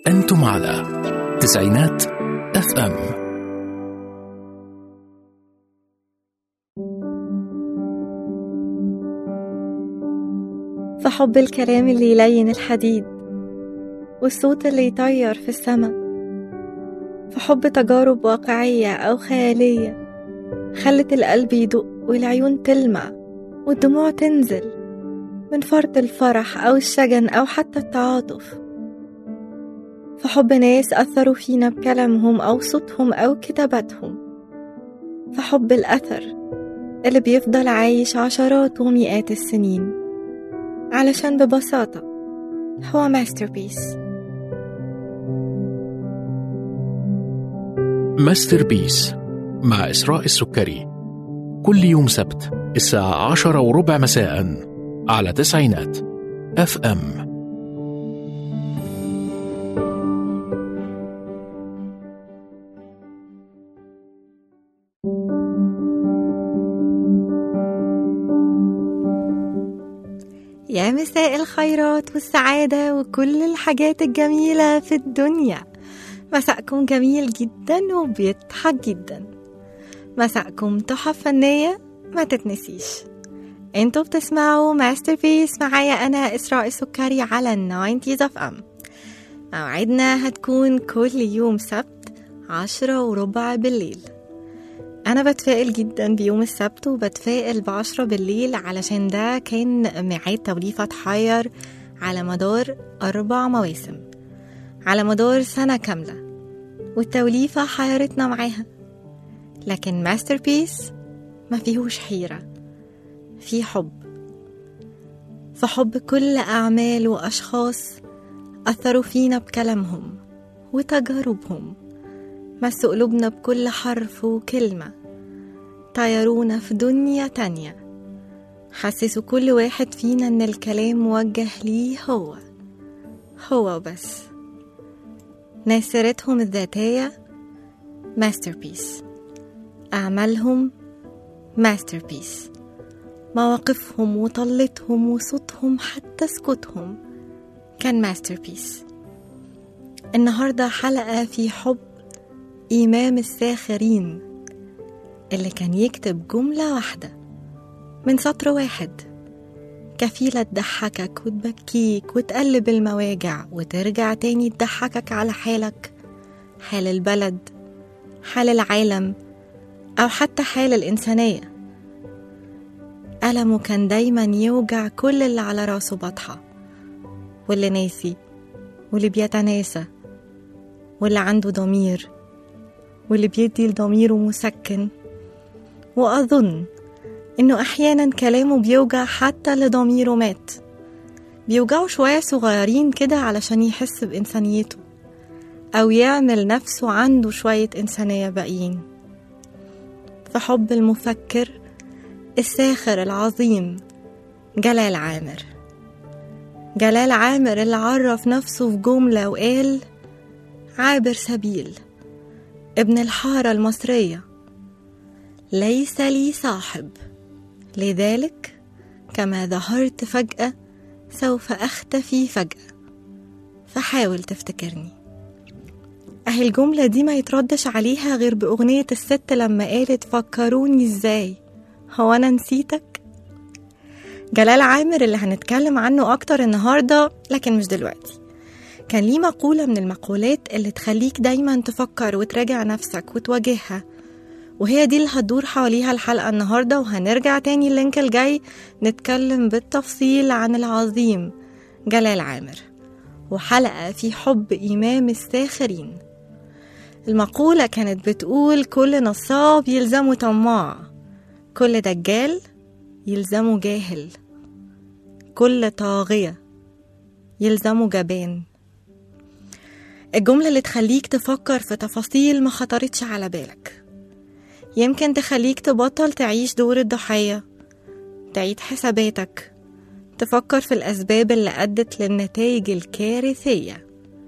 أنتم على تسعينات اف ام فحب الكلام اللي يلين الحديد والصوت اللي يطير في السما فحب تجارب واقعية أو خيالية خلت القلب يدق والعيون تلمع والدموع تنزل من فرط الفرح أو الشجن أو حتى التعاطف فحب ناس أثروا فينا بكلامهم أو صوتهم أو كتاباتهم فحب الأثر اللي بيفضل عايش عشرات ومئات السنين علشان ببساطة هو ماستربيس ماستر بيس مع إسراء السكري كل يوم سبت الساعة عشرة وربع مساء على تسعينات اف ام يا مساء الخيرات والسعادة وكل الحاجات الجميلة في الدنيا مساءكم جميل جدا وبيضحك جدا مساءكم تحف فنية ما تتنسيش انتوا بتسمعوا ماستر بيس معايا انا اسراء السكري على الناينتيز اف ام موعدنا هتكون كل يوم سبت عشرة وربع بالليل أنا بتفائل جدا بيوم السبت وبتفائل بعشرة بالليل علشان ده كان ميعاد توليفة تحير على مدار أربع مواسم على مدار سنة كاملة والتوليفة حيرتنا معاها لكن ماستر بيس ما فيهوش حيرة في حب فحب كل أعمال وأشخاص أثروا فينا بكلامهم وتجاربهم مسوا قلوبنا بكل حرف وكلمة طيرونا في دنيا تانية حسسوا كل واحد فينا إن الكلام موجه ليه هو هو بس ناس سيرتهم الذاتية ماستربيس أعمالهم ماستربيس مواقفهم وطلتهم وصوتهم حتى سكوتهم كان ماستربيس النهاردة حلقة في حب إمام الساخرين اللي كان يكتب جملة واحدة من سطر واحد كفيلة تضحكك وتبكيك وتقلب المواجع وترجع تاني تضحكك على حالك حال البلد حال العالم أو حتى حال الإنسانية ألمه كان دايما يوجع كل اللي على راسه بطحة واللي ناسي واللي بيتناسى واللي عنده ضمير واللي بيدي لضميره مسكن وأظن إنه أحيانا كلامه بيوجع حتى لضميره مات بيوجعه شوية صغيرين كده علشان يحس بإنسانيته أو يعمل نفسه عنده شوية إنسانية باقيين فحب المفكر الساخر العظيم جلال عامر جلال عامر اللي عرف نفسه في جملة وقال عابر سبيل ابن الحارة المصرية ليس لي صاحب لذلك كما ظهرت فجأة سوف أختفي فجأة فحاول تفتكرني أهي الجملة دي ما يتردش عليها غير بأغنية الست لما قالت فكروني ازاي هو أنا نسيتك جلال عامر اللي هنتكلم عنه أكتر النهاردة لكن مش دلوقتي كان ليه مقولة من المقولات اللي تخليك دايما تفكر وتراجع نفسك وتواجهها وهي دي اللي هتدور حواليها الحلقة النهاردة وهنرجع تاني اللينك الجاي نتكلم بالتفصيل عن العظيم جلال عامر وحلقة في حب إمام الساخرين المقولة كانت بتقول كل نصاب يلزمه طماع كل دجال يلزمه جاهل كل طاغية يلزمه جبان الجملة اللي تخليك تفكر في تفاصيل ما خطرتش على بالك يمكن تخليك تبطل تعيش دور الضحية تعيد حساباتك تفكر في الأسباب اللي أدت للنتائج الكارثية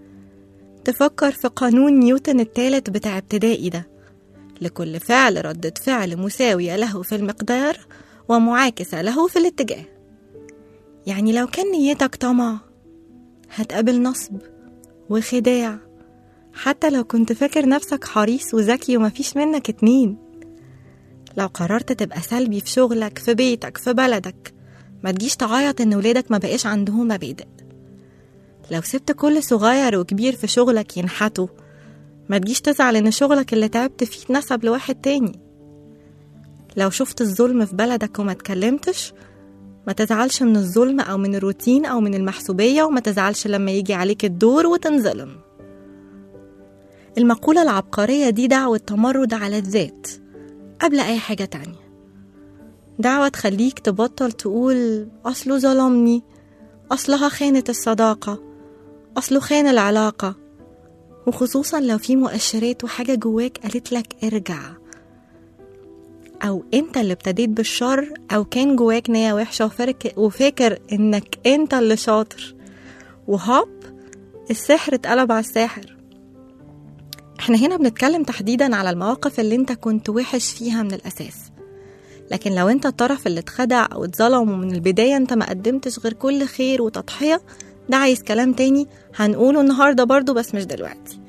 تفكر في قانون نيوتن الثالث بتاع ابتدائي ده لكل فعل ردة فعل مساوية له في المقدار ومعاكسة له في الاتجاه يعني لو كان نيتك طمع هتقابل نصب وخداع حتى لو كنت فاكر نفسك حريص وذكي ومفيش منك اتنين لو قررت تبقى سلبي في شغلك في بيتك في بلدك ما تجيش تعيط ان ولادك ما بقاش عندهم مبادئ لو سبت كل صغير وكبير في شغلك ينحتوا ما تجيش تزعل ان شغلك اللي تعبت فيه اتنسب لواحد تاني لو شفت الظلم في بلدك وما اتكلمتش ما تزعلش من الظلم او من الروتين او من المحسوبية وما تزعلش لما يجي عليك الدور وتنظلم المقولة العبقرية دي دعوة تمرد على الذات قبل أي حاجة تانية دعوة تخليك تبطل تقول أصله ظلمني أصلها خانت الصداقة أصله خان العلاقة وخصوصا لو في مؤشرات وحاجة جواك قالت لك ارجع أو أنت اللي ابتديت بالشر أو كان جواك نية وحشة وفاكر, وفاكر إنك أنت اللي شاطر وهوب السحر اتقلب على الساحر احنا هنا بنتكلم تحديدا على المواقف اللي انت كنت وحش فيها من الأساس لكن لو انت الطرف اللي اتخدع او اتظلم ومن البداية انت ما قدمتش غير كل خير وتضحية ده عايز كلام تاني هنقوله النهاردة برضو بس مش دلوقتي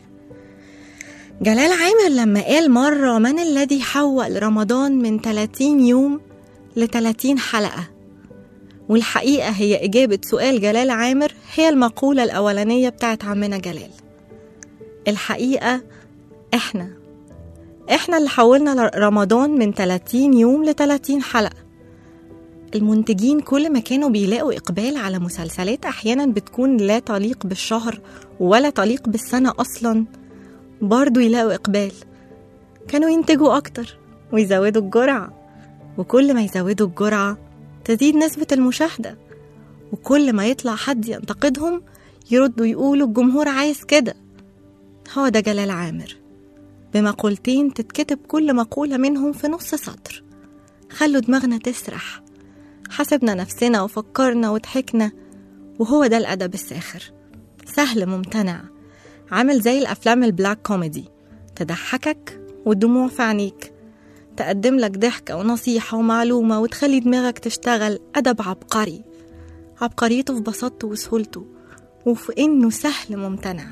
جلال عامر لما قال مرة من الذي حول رمضان من 30 يوم ل 30 حلقة والحقيقة هي إجابة سؤال جلال عامر هي المقولة الأولانية بتاعت عمنا جلال الحقيقة إحنا إحنا اللي حولنا رمضان من 30 يوم ل 30 حلقة المنتجين كل ما كانوا بيلاقوا إقبال على مسلسلات أحيانا بتكون لا تليق بالشهر ولا تليق بالسنة أصلا برضو يلاقوا إقبال كانوا ينتجوا أكتر ويزودوا الجرعة وكل ما يزودوا الجرعة تزيد نسبة المشاهدة وكل ما يطلع حد ينتقدهم يردوا يقولوا الجمهور عايز كده هو ده جلال عامر بمقولتين تتكتب كل مقولة منهم في نص سطر خلوا دماغنا تسرح حسبنا نفسنا وفكرنا وضحكنا وهو ده الأدب الساخر سهل ممتنع عامل زي الأفلام البلاك كوميدي تضحكك والدموع في عينيك تقدم لك ضحكة ونصيحة ومعلومة وتخلي دماغك تشتغل أدب عبقري عبقريته في بساطته وسهولته وفي إنه سهل ممتنع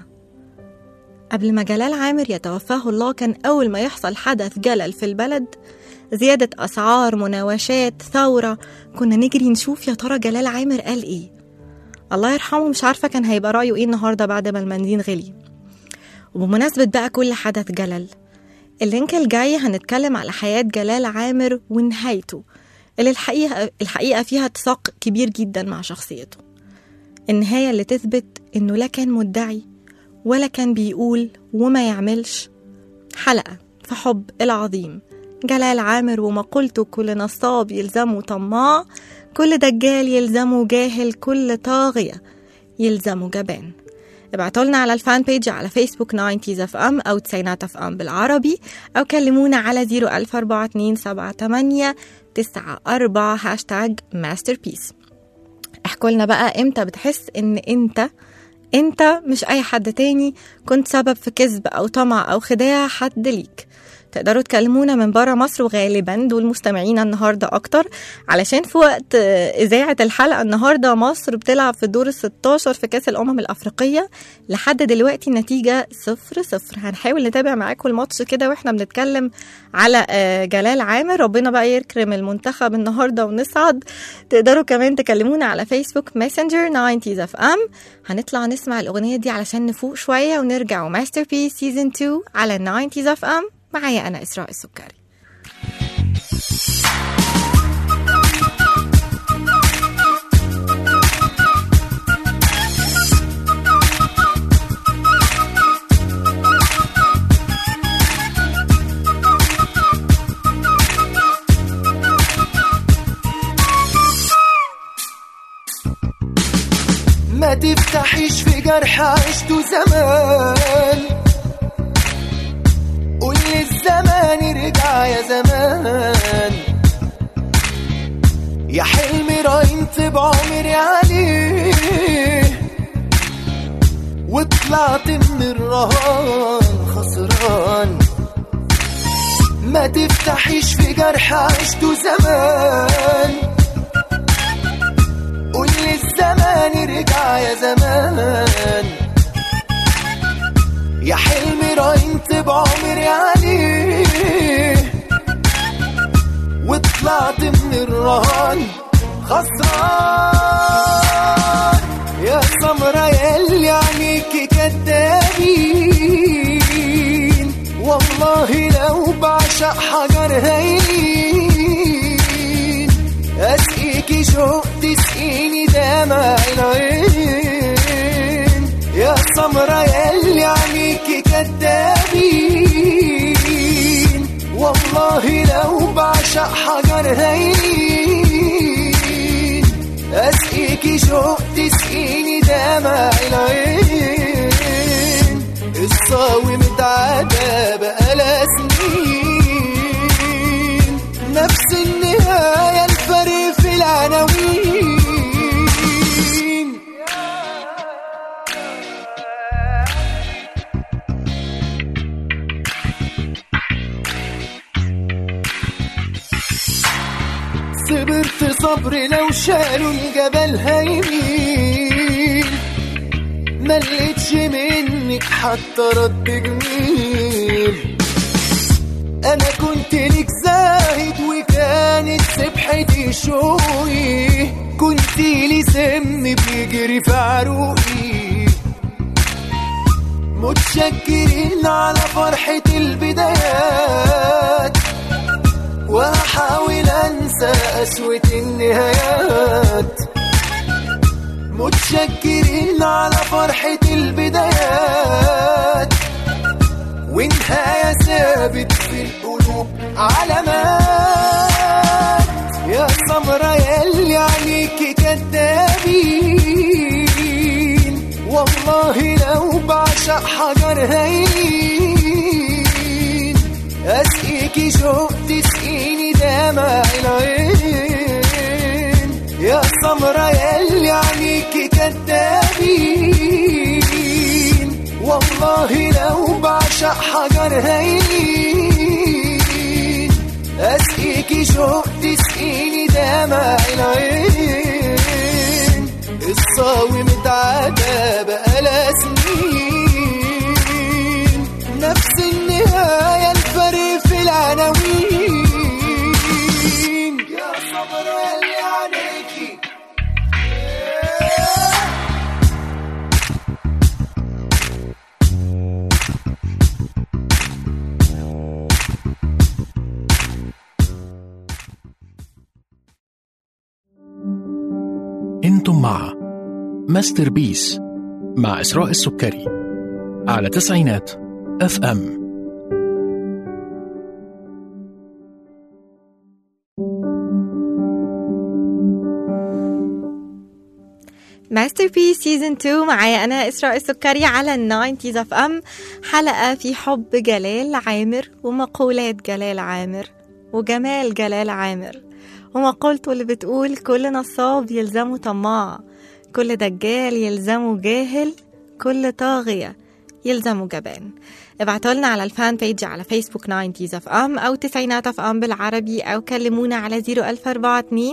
قبل ما جلال عامر يتوفاه الله كان أول ما يحصل حدث جلل في البلد زيادة أسعار مناوشات ثورة كنا نجري نشوف يا ترى جلال عامر قال إيه الله يرحمه مش عارفة كان هيبقى رأيه إيه النهاردة بعد ما المندين غلي وبمناسبة بقى كل حدث جلل اللينك الجاي هنتكلم على حياة جلال عامر ونهايته اللي الحقيقة, الحقيقة فيها اتساق كبير جدا مع شخصيته النهاية اللي تثبت إنه لا كان مدعي ولا كان بيقول وما يعملش حلقة في حب العظيم جلال عامر ومقولته كل نصاب يلزمه طماع كل دجال يلزمه جاهل كل طاغية يلزمه جبان ابعتوا لنا على الفان بيج على فيسبوك 90 اف ام او تسعينات اف ام بالعربي او كلمونا على 01427 94 هاشتاج ماستر بيس احكوا لنا بقى امتى بتحس ان انت انت مش اي حد تاني كنت سبب في كذب او طمع او خداع حد ليك تقدروا تكلمونا من برا مصر وغالبا دول مستمعينا النهارده اكتر علشان في وقت اذاعه الحلقه النهارده مصر بتلعب في الدور ال 16 في كاس الامم الافريقيه لحد دلوقتي النتيجه صفر صفر هنحاول نتابع معاكم الماتش كده واحنا بنتكلم على جلال عامر ربنا بقى يكرم المنتخب النهارده ونصعد تقدروا كمان تكلمونا على فيسبوك ماسنجر 90 اف ام هنطلع نسمع الاغنيه دي علشان نفوق شويه ونرجع وماستر بيس سيزون 2 على 90 اف ام معايا أنا إسراء السكري ما تفتحيش في جرح عشته زمان قول الزمان ارجع يا زمان يا حلمي راينت بعمري عليه وطلعت من الرهان خسران ما تفتحيش في جرح عشته زمان قول الزمان ارجع يا زمان عمري عليه وطلعت من الرهان خسران يا سمرة يلي عينيكي كدابين والله لو بعشق حجر هين اسقيكي شوق تسقيني دمع العين يا سمرة يلي عينيكي كدابين والله لو بعشق حجر هين اسقيكي شوق تسقيني دمع العين الصاوي متعدى بقالها سنين نفس النهاية الفرق في العناوين صبرت صبر لو شالوا الجبل هيميل مليتش منك حتى رد جميل انا كنت لك زاهد وكانت سبحتي شوقي كنت لي سم بيجري في عروقي متشكرين على فرحة البدايات وهحاول انسى قسوة النهايات متشكرين على فرحة البدايات ونهاية ثابت في القلوب علامات يا سمرة يلي عينيكي كدابين والله لو بعشق حجر هين اسقيكي شوق تسقيني دمع العين يا سمرة يلي عينيكي كدابين والله لو بعشق حجر هين اسقيكي شوق تسقيني دمع العين الصاوي متعدى بقالها سنين نفس النهاية الفرق في العناوين يا صبر اللي عليكي انتم مع ماستر بيس مع إسراء السكري على تسعينات اف ام ماستر بي سيزون 2 معايا انا اسراء السكري على الناينتيز اف ام حلقه في حب جلال عامر ومقولات جلال عامر وجمال جلال عامر ومقولته اللي بتقول كل نصاب يلزمه طماع كل دجال يلزمه جاهل كل طاغية يلزمه جبان ابعتوا لنا على الفان بيج على فيسبوك 90 اف ام او تسعينات اف ام بالعربي او كلمونا على 01042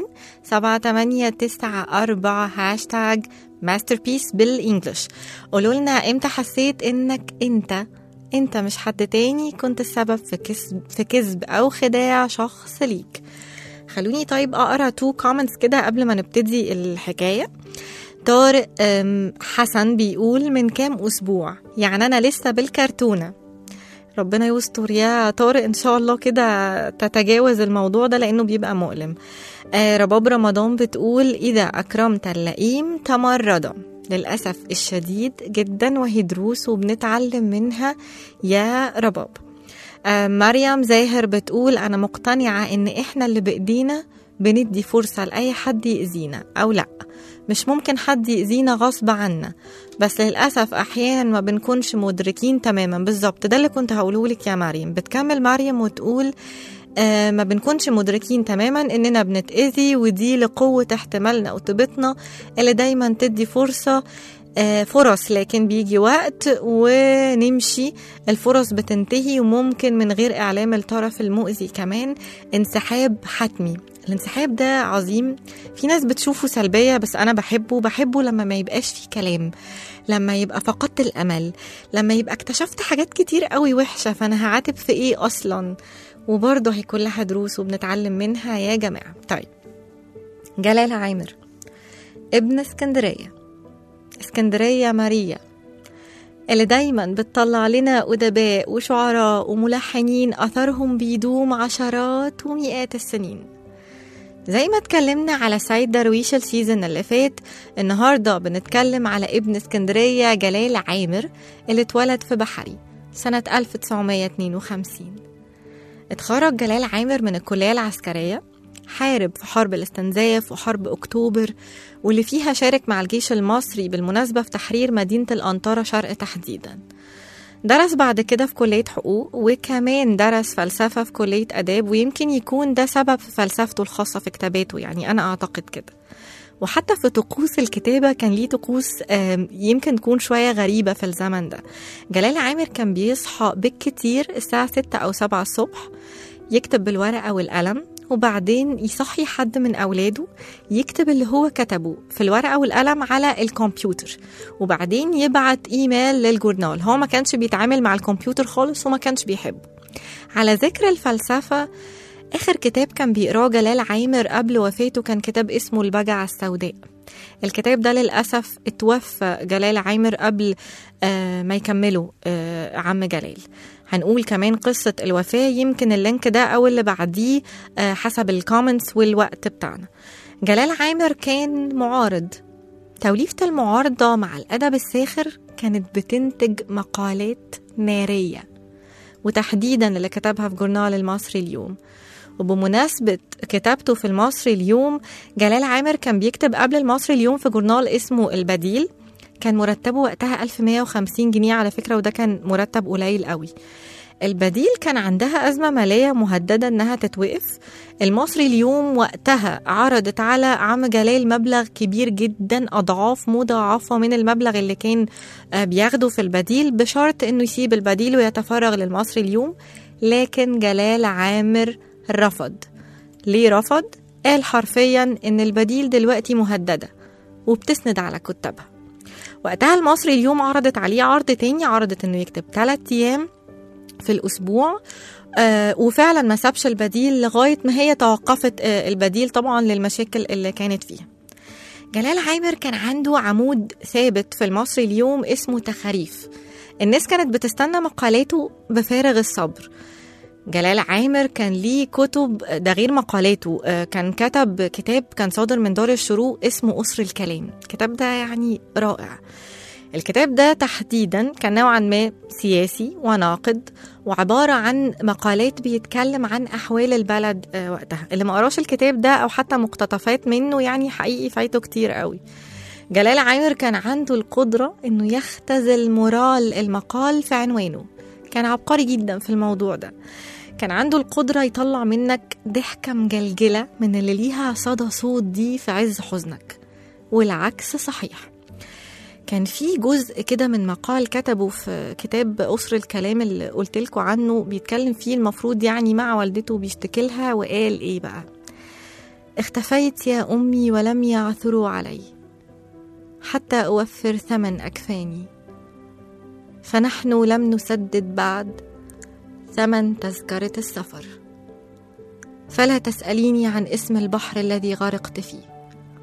7894 هاشتاج ماستر بيس بالانجلش قولوا لنا امتى حسيت انك انت انت مش حد تاني كنت السبب في كذب في كذب او خداع شخص ليك خلوني طيب اقرا تو كومنتس كده قبل ما نبتدي الحكايه طارق أم، حسن بيقول من كام اسبوع يعني انا لسه بالكرتونه ربنا يستر يا طارق ان شاء الله كده تتجاوز الموضوع ده لانه بيبقى مؤلم آه رباب رمضان بتقول اذا اكرمت اللئيم تمرد للاسف الشديد جدا وهي دروس وبنتعلم منها يا رباب آه مريم زاهر بتقول انا مقتنعه ان احنا اللي بايدينا بندي فرصه لاي حد يأذينا او لا مش ممكن حد يأذينا غصب عنا بس للأسف أحيانا ما بنكونش مدركين تماما بالظبط ده اللي كنت هقوله لك يا مريم بتكمل مريم وتقول آه ما بنكونش مدركين تماما اننا بنتأذي ودي لقوة احتمالنا وطيبتنا اللي دايما تدي فرصة آه فرص لكن بيجي وقت ونمشي الفرص بتنتهي وممكن من غير إعلام الطرف المؤذي كمان انسحاب حتمي الانسحاب ده عظيم في ناس بتشوفه سلبية بس أنا بحبه بحبه لما ما يبقاش فيه كلام لما يبقى فقدت الأمل لما يبقى اكتشفت حاجات كتير قوي وحشة فأنا هعاتب في إيه أصلا وبرضه هيكون لها دروس وبنتعلم منها يا جماعة طيب جلال عامر ابن اسكندرية اسكندرية ماريا اللي دايما بتطلع لنا أدباء وشعراء وملحنين أثرهم بيدوم عشرات ومئات السنين زي ما اتكلمنا على سعيد درويش السيزون اللي فات النهاردة بنتكلم على ابن اسكندرية جلال عامر اللي اتولد في بحري سنة 1952 اتخرج جلال عامر من الكلية العسكرية حارب في حرب الاستنزاف وحرب أكتوبر واللي فيها شارك مع الجيش المصري بالمناسبة في تحرير مدينة الأنطرة شرق تحديدا درس بعد كده في كلية حقوق وكمان درس فلسفة في كلية آداب ويمكن يكون ده سبب في فلسفته الخاصة في كتاباته يعني أنا أعتقد كده وحتى في طقوس الكتابة كان ليه طقوس آم، يمكن تكون شوية غريبة في الزمن ده جلال عامر كان بيصحى بالكتير الساعة 6 أو 7 الصبح يكتب بالورقة والقلم وبعدين يصحي حد من أولاده يكتب اللي هو كتبه في الورقة والقلم على الكمبيوتر وبعدين يبعت إيميل للجورنال هو ما كانش بيتعامل مع الكمبيوتر خالص وما كانش بيحبه على ذكر الفلسفة آخر كتاب كان بيقراه جلال عامر قبل وفاته كان كتاب اسمه البجعة السوداء الكتاب ده للأسف اتوفى جلال عامر قبل آه ما يكمله آه عم جلال هنقول كمان قصة الوفاة يمكن اللينك ده أو اللي بعديه آه حسب الكومنتس والوقت بتاعنا جلال عامر كان معارض توليفة المعارضة مع الأدب الساخر كانت بتنتج مقالات نارية وتحديدا اللي كتبها في جورنال المصري اليوم وبمناسبة كتابته في المصري اليوم جلال عامر كان بيكتب قبل المصري اليوم في جورنال اسمه البديل كان مرتبه وقتها 1150 جنيه على فكرة وده كان مرتب قليل قوي البديل كان عندها أزمة مالية مهددة إنها تتوقف المصري اليوم وقتها عرضت على عم جلال مبلغ كبير جدا أضعاف مضاعفة من المبلغ اللي كان آه، بياخده في البديل بشرط إنه يسيب البديل ويتفرغ للمصري اليوم لكن جلال عامر رفض ليه رفض؟ قال حرفيا إن البديل دلوقتي مهددة وبتسند على كتابها وقتها المصري اليوم عرضت عليه عرض تاني عرضت إنه يكتب ثلاث أيام في الأسبوع آه وفعلا ما سابش البديل لغاية ما هي توقفت آه البديل طبعا للمشاكل اللي كانت فيها جلال عامر كان عنده عمود ثابت في المصري اليوم اسمه تخاريف الناس كانت بتستنى مقالاته بفارغ الصبر جلال عامر كان ليه كتب ده غير مقالاته آه، كان كتب كتاب كان صادر من دار الشروق اسمه أسر الكلام الكتاب ده يعني رائع الكتاب ده تحديدا كان نوعا ما سياسي وناقد وعبارة عن مقالات بيتكلم عن أحوال البلد آه، وقتها اللي ما قراش الكتاب ده أو حتى مقتطفات منه يعني حقيقي فايته كتير قوي جلال عامر كان عنده القدرة إنه يختزل مورال المقال في عنوانه كان عبقري جدا في الموضوع ده كان عنده القدرة يطلع منك ضحكة مجلجلة من اللي ليها صدى صوت دي في عز حزنك والعكس صحيح كان في جزء كده من مقال كتبه في كتاب أسر الكلام اللي قلت لكم عنه بيتكلم فيه المفروض يعني مع والدته بيشتكي لها وقال إيه بقى اختفيت يا أمي ولم يعثروا علي حتى أوفر ثمن أكفاني فنحن لم نسدد بعد ثمن تذكرة السفر فلا تسأليني عن اسم البحر الذي غرقت فيه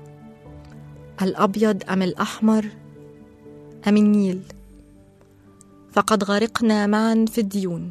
الأبيض أم الأحمر أم النيل فقد غرقنا معا في الديون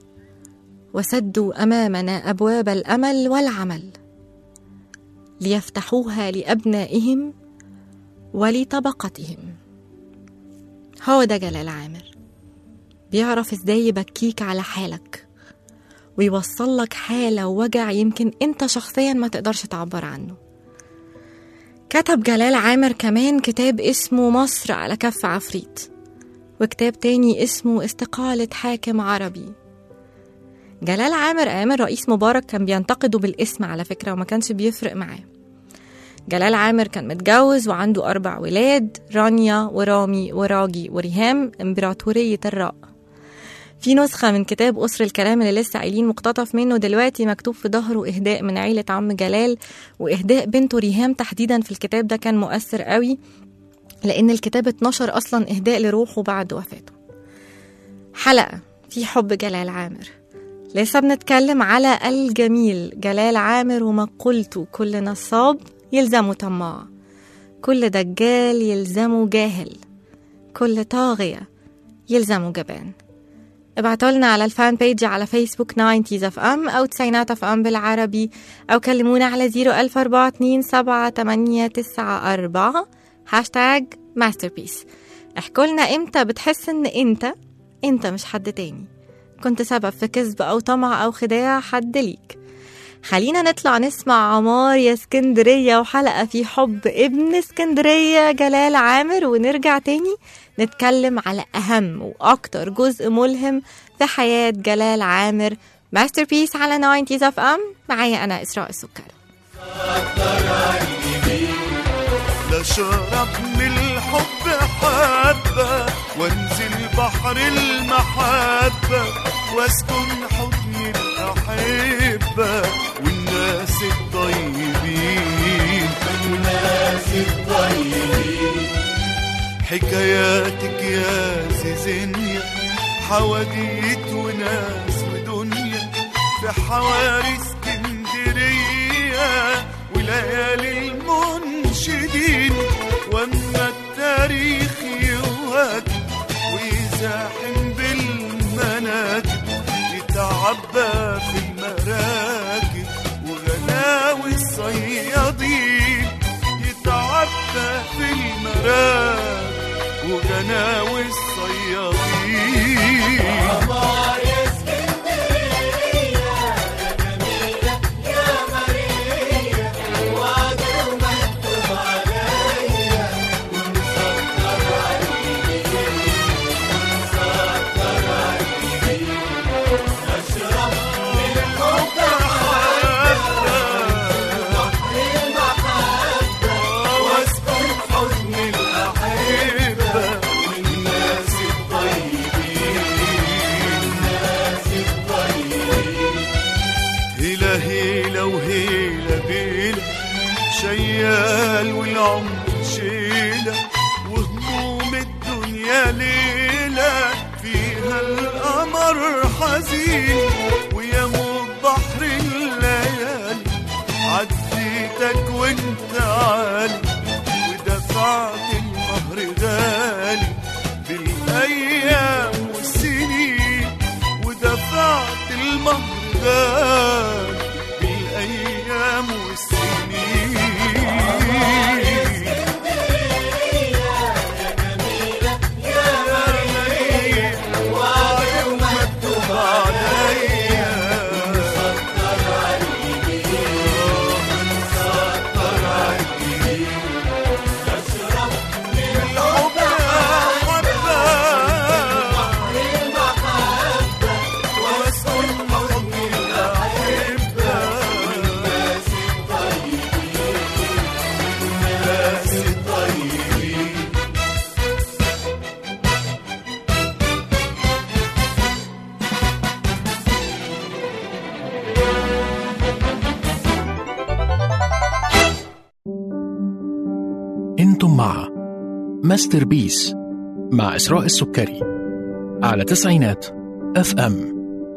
وسدوا أمامنا أبواب الأمل والعمل ليفتحوها لأبنائهم ولطبقتهم هو ده جلال عامر بيعرف ازاي يبكيك على حالك ويوصل لك حالة ووجع يمكن انت شخصيا ما تقدرش تعبر عنه كتب جلال عامر كمان كتاب اسمه مصر على كف عفريت وكتاب تاني اسمه استقالة حاكم عربي جلال عامر أيام الرئيس مبارك كان بينتقده بالاسم على فكرة وما كانش بيفرق معاه جلال عامر كان متجوز وعنده أربع ولاد رانيا ورامي وراجي وريهام إمبراطورية الراء في نسخة من كتاب أسر الكلام اللي لسه قايلين مقتطف منه دلوقتي مكتوب في ظهره إهداء من عيلة عم جلال وإهداء بنته ريهام تحديدا في الكتاب ده كان مؤثر قوي لأن الكتاب اتنشر أصلا إهداء لروحه بعد وفاته حلقة في حب جلال عامر لسه بنتكلم على الجميل جلال عامر ومقولته كل نصاب يلزمه طماع كل دجال يلزمه جاهل كل طاغية يلزمه جبان ابعتوا لنا على الفان بيج على فيسبوك 90 اف ام او تسعينات اف ام بالعربي او كلمونا على 01427 هاشتاج ماستر بيس احكوا لنا امتى بتحس ان انت انت مش حد تاني كنت سبب في كذب او طمع او خداع حد ليك خلينا نطلع نسمع عمار يا اسكندرية وحلقة في حب ابن اسكندرية جلال عامر ونرجع تاني نتكلم على أهم وأكتر جزء ملهم في حياة جلال عامر ماستر بيس على 90 اف ام معايا أنا إسراء السكر لا شرب من الحب حبة وانزل بحر المحبة واسكن حضن الأحبة والناس الطيبين والناس الطيبين حكاياتك يا زيزينيا حواديت وناس ودنيا في حواري اسكندرية وليالي المنشدين واما التاريخ يوهج ويزاحم بالمناكب يتعبى في المراكب وغلاوي الصيادين يتعبى في المراكب وغناوي الصيادين واسكن حضن الأحبة والناس الطيبين الناس الطيبين هيلا هيلا وهيلا بيلا شيال والعمر شيلة وهموم الدنيا ليلة فيها القمر حزين ويموت بحر الليالي عديتك وانت عالي ودفعت المهر غالي بالايام والسنين ودفعت المهر غالي بالايام والسنين وعد ومكتوب عليا الحب حبة واسكن حضن الأحبة الناس الطيبين الناس الطيبين انتم مع ماستر بيس مع إسراء السكري على تسعينات اف ام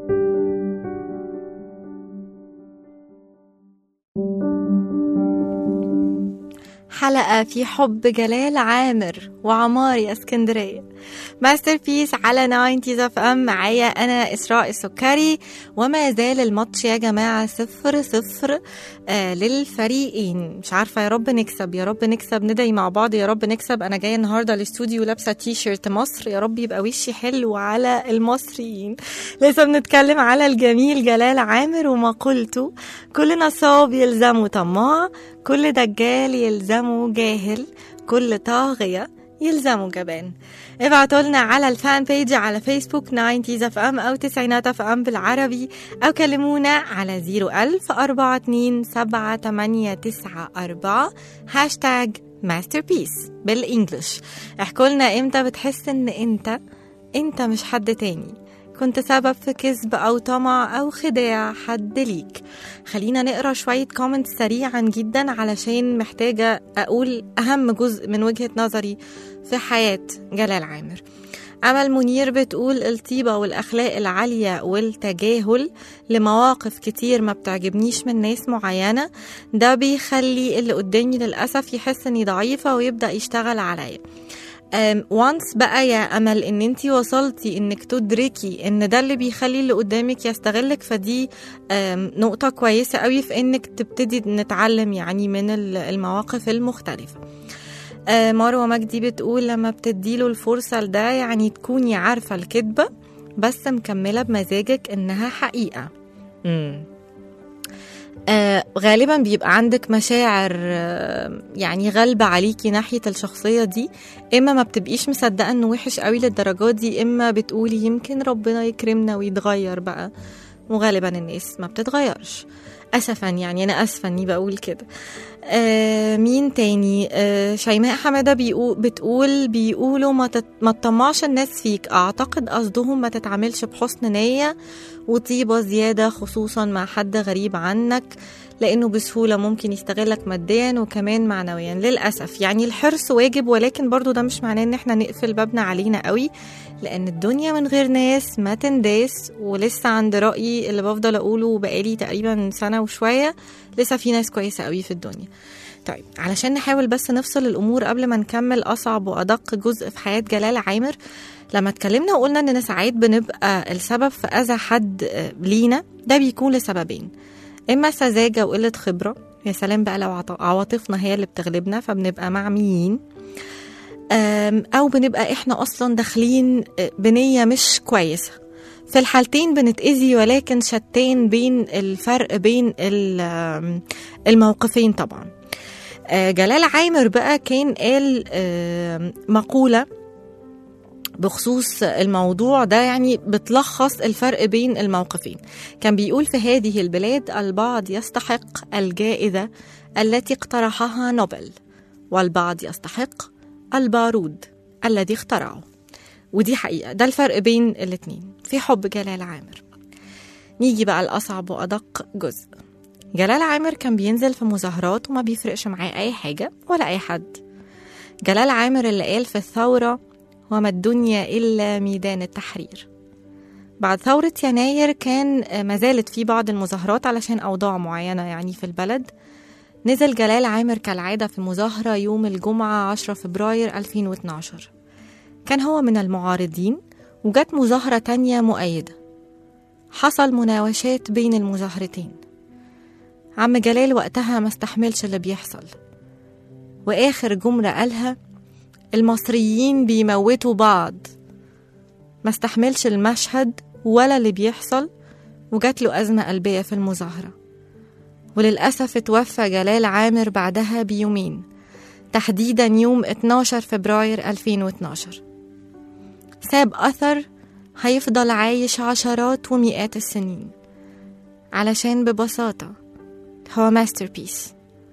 حلقة في حب جلال عامر وعمار يا اسكندرية ماستر بيس على 90 اف ام معايا أنا إسراء السكري وما زال الماتش يا جماعة صفر صفر آه للفريقين مش عارفة يا رب نكسب يا رب نكسب ندعي مع بعض يا رب نكسب أنا جاية النهاردة الاستوديو لابسة تي شيرت مصر يا رب يبقى وشي حلو على المصريين لسه بنتكلم على الجميل جلال عامر ومقولته كل نصاب يلزمه طماع كل دجال يلزمه جاهل كل طاغية يلزمه جبان ابعتوا لنا على الفان بيج على فيسبوك 90 اف ام او تسعينات اف ام بالعربي او كلمونا على 01000 42 7894 هاشتاج ماستر بيس بالانجلش احكوا لنا امتى بتحس ان انت انت مش حد تاني كنت سبب في كذب أو طمع أو خداع حد ليك خلينا نقرا شوية كومنت سريعا جدا علشان محتاجة أقول أهم جزء من وجهة نظري في حياة جلال عامر أمل منير بتقول الطيبة والأخلاق العالية والتجاهل لمواقف كتير ما بتعجبنيش من ناس معينة ده بيخلي اللي قدامي للأسف يحس إني ضعيفة ويبدأ يشتغل عليا وانس بقى يا امل ان انتي وصلتي انك تدركي ان ده اللي بيخلي اللي قدامك يستغلك فدي أم، نقطة كويسة قوي في انك تبتدي نتعلم يعني من ال- المواقف المختلفة آه، مروة مجدي بتقول لما بتديله الفرصة لده يعني تكوني عارفة الكذبة بس مكملة بمزاجك إنها حقيقة مم. آه غالبا بيبقى عندك مشاعر آه يعني غالبة عليكي ناحية الشخصية دي إما ما بتبقيش مصدقة إنه وحش قوي للدرجات دي إما بتقولي يمكن ربنا يكرمنا ويتغير بقى وغالبا الناس ما بتتغيرش أسفا يعني أنا أسفة إني بقول كده آه مين تاني آه شيماء حمادة بيقول بتقول بيقولوا ما, تت ما تطمعش الناس فيك أعتقد قصدهم ما تتعاملش بحسن نية وطيبة زيادة خصوصا مع حد غريب عنك لأنه بسهولة ممكن يستغلك ماديا وكمان معنويا للأسف يعني الحرص واجب ولكن برضو ده مش معناه إن احنا نقفل بابنا علينا قوي لأن الدنيا من غير ناس ما تنداس ولسه عند رأيي اللي بفضل أقوله بقالي تقريبا سنة وشوية لسه في ناس كويسة قوي في الدنيا طيب علشان نحاول بس نفصل الأمور قبل ما نكمل أصعب وأدق جزء في حياة جلال عامر لما اتكلمنا وقلنا إننا ساعات بنبقى السبب في أذى حد آه، لينا ده بيكون لسببين إما سذاجة وقلة خبرة يا سلام بقى لو عط- عواطفنا هي اللي بتغلبنا فبنبقى معميين أم، أو بنبقى إحنا أصلا داخلين آه، بنية مش كويسة في الحالتين بنتأذي ولكن شتان بين الفرق بين ال- آم، الموقفين طبعا آه، جلال عامر بقى كان قال آم، مقولة بخصوص الموضوع ده يعني بتلخص الفرق بين الموقفين كان بيقول في هذه البلاد البعض يستحق الجائزة التي اقترحها نوبل والبعض يستحق البارود الذي اخترعه ودي حقيقة ده الفرق بين الاتنين في حب جلال عامر نيجي بقى الأصعب وأدق جزء جلال عامر كان بينزل في مظاهرات وما بيفرقش معاه أي حاجة ولا أي حد جلال عامر اللي قال في الثورة وما الدنيا إلا ميدان التحرير بعد ثورة يناير كان آه، ما زالت في بعض المظاهرات علشان أوضاع معينة يعني في البلد نزل جلال عامر كالعادة في مظاهرة يوم الجمعة 10 فبراير 2012 كان هو من المعارضين وجت مظاهرة تانية مؤيدة حصل مناوشات بين المظاهرتين عم جلال وقتها ما استحملش اللي بيحصل وآخر جملة قالها المصريين بيموتوا بعض ما استحملش المشهد ولا اللي بيحصل وجات له أزمة قلبية في المظاهرة وللأسف اتوفى جلال عامر بعدها بيومين تحديدا يوم 12 فبراير 2012 ساب أثر هيفضل عايش عشرات ومئات السنين علشان ببساطة هو ماستر بيس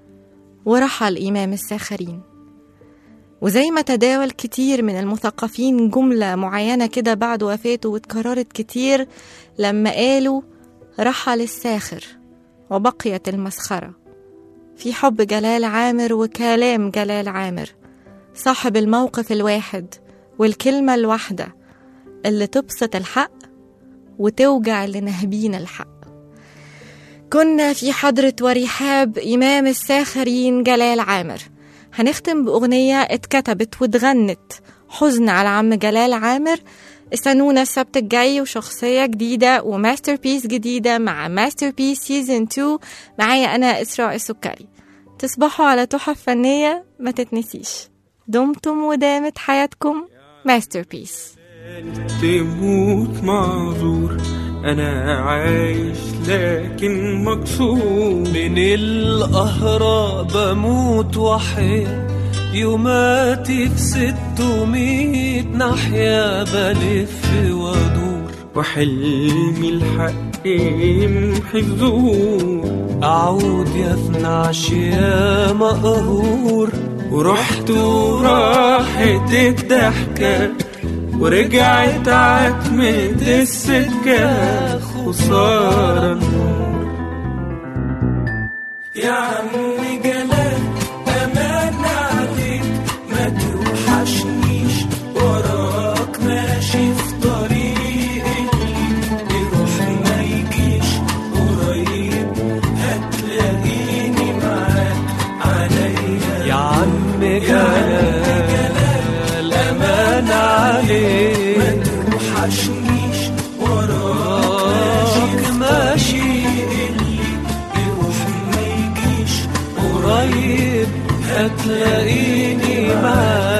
ورحل إمام الساخرين وزي ما تداول كتير من المثقفين جملة معينة كده بعد وفاته واتكررت كتير لما قالوا رحل الساخر وبقيت المسخرة في حب جلال عامر وكلام جلال عامر صاحب الموقف الواحد والكلمة الواحدة اللي تبسط الحق وتوجع اللي ناهبين الحق كنا في حضرة ورحاب إمام الساخرين جلال عامر هنختم بأغنية اتكتبت واتغنت حزن على عم جلال عامر استنونا السبت الجاي وشخصية جديدة وماستر بيس جديدة مع ماستر بيس سيزن 2 معايا أنا إسراء السكري تصبحوا على تحف فنية ما تتنسيش دمتم ودامت حياتكم ماستر بيس تموت معذور انا عايش لكن مكسور من القهرة بموت وحيد يوماتي في ستمية ناحية بلف وادور وحلمي الحق يمحي الزور أعود يا اثنعش يا مقهور ورحت وراحت الضحكة ورجعت عتمة السكة خسارة النور يا عم جلال أمان عليك ما توحشنيش وراك ماشي في طريق اللي يروح ما يجيش قريب هتلاقيني معاك عليا يا عم جلال امان عليك ما توحشنيش وراك ماشي اللي يروح ما يجيش قريب هتلاقيني معاك